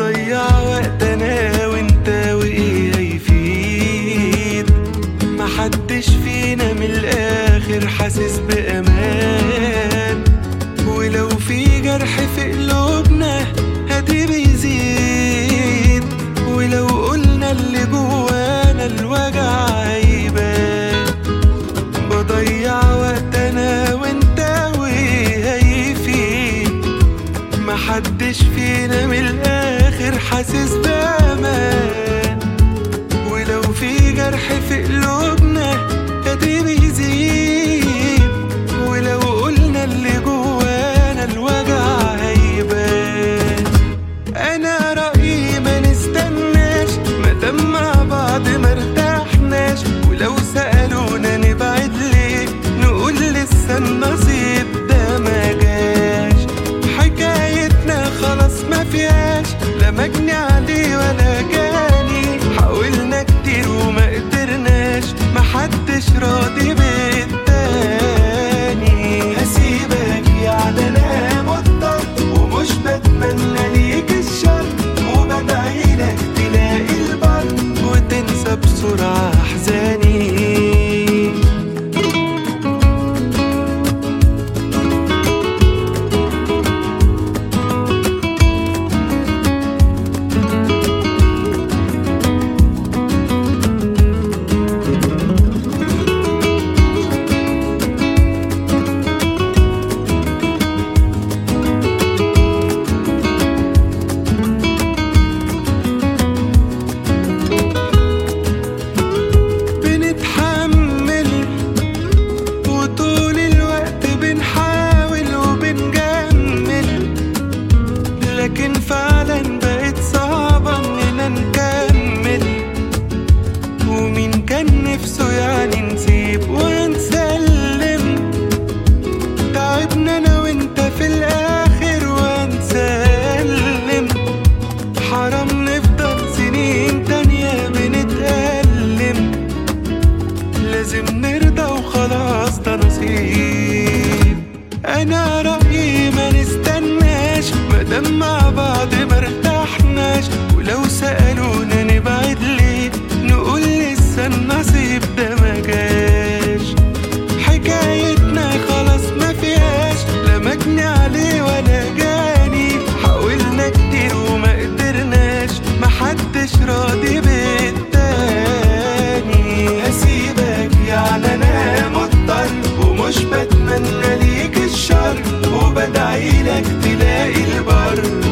بضيع وقت انا وانت وايه هيفيد محدش فينا من الاخر حاسس بامان ولو في جرح في قلوبنا هدي بيزيد ولو قلنا اللي جوانا الوجع هيبان بضيع وقت انا وانت وايه هيفيد محدش فينا من الاخر حاسس بامان ولو في جرح في قلوبنا ادي بيزيد ولو قلنا اللي جوانا الوجع هيبان انا رأيي ما نستناش ما دام مع بعض ما ارتحناش ولو سألونا نبعد ليه نقول لسه النصيب ده ما جاش حكايتنا خلاص ما فيهاش لا مجني عليه ولا جاني حاولنا كتير وما قدرناش محدش راضي بالتاني هسيبك يعني انا مضطر ومش بتمنى ليك الشر وبدعيلك تلاقي البر وتنسى بسرعة أحزاني بنتحمل وطول الوقت بنحاول وبنجمل لكن فعلا بقت صعبة اننا نكمل ومين كان نفسه يعني نسيب ونسلم تعبنا انا وانت في الاخر ونسلم حرام نفضل سنين تانية بنتألم لازم نرضى وخلاص ده نصيب انا رأيي ما نستناش مادام مع بعض ما ارتحناش ولو سألونا نبعد ليه نقول لسه النصيب ده ما جاش حكايتنا خلاص ما فيهاش لا مجني عليه ولا جاني حاولنا كتير وما قدرناش محدش راضي بالتاني هسيبك يعني انا مضطر ومش بتمنى ليك الشر وبدعيلك تلاقي البر